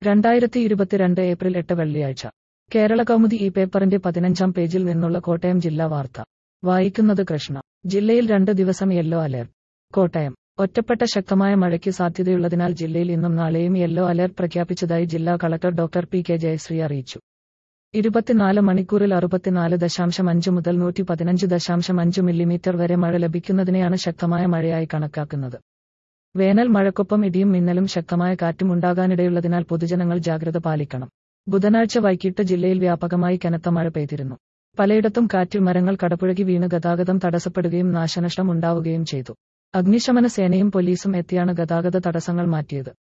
രണ്ടായിരത്തി ഇരുപത്തിരണ്ട് ഏപ്രിൽ എട്ട് വെള്ളിയാഴ്ച കേരള കൗമുദി ഈ പേപ്പറിന്റെ പതിനഞ്ചാം പേജിൽ നിന്നുള്ള കോട്ടയം ജില്ലാ വാർത്ത വായിക്കുന്നത് കൃഷ്ണ ജില്ലയിൽ രണ്ട് ദിവസം യെല്ലോ അലേർട്ട് കോട്ടയം ഒറ്റപ്പെട്ട ശക്തമായ മഴയ്ക്ക് സാധ്യതയുള്ളതിനാൽ ജില്ലയിൽ ഇന്നും നാളെയും യെല്ലോ അലേർട്ട് പ്രഖ്യാപിച്ചതായി ജില്ലാ collector doctor P K Jayasree അറിയിച്ചു ഇരുപത്തിനാല് മണിക്കൂറിൽ അറുപത്തിനാല് ദശാംശം അഞ്ച് മുതൽ നൂറ്റി പതിനഞ്ച് ദശാംശം അഞ്ച് മില്ലിമീറ്റർ വരെ മഴ ലഭിക്കുന്നതിനെയാണ് ശക്തമായ മഴയായി കണക്കാക്കുന്നത് വേനൽ മഴക്കൊപ്പം ഇടിയും മിന്നലും ശക്തമായ കാറ്റും ഉണ്ടാകാനിടയുള്ളതിനാൽ പൊതുജനങ്ങൾ ജാഗ്രത പാലിക്കണം ബുധനാഴ്ച വൈകിട്ട് ജില്ലയിൽ വ്യാപകമായി കനത്ത മഴ പെയ്തിരുന്നു പലയിടത്തും കാറ്റിൽ മരങ്ങൾ കടപുഴകി വീണ് ഗതാഗതം തടസ്സപ്പെടുകയും നാശനഷ്ടം ഉണ്ടാവുകയും ചെയ്തു അഗ്നിശമന സേനയും പോലീസും എത്തിയാണ് ഗതാഗത തടസ്സങ്ങൾ മാറ്റിയത്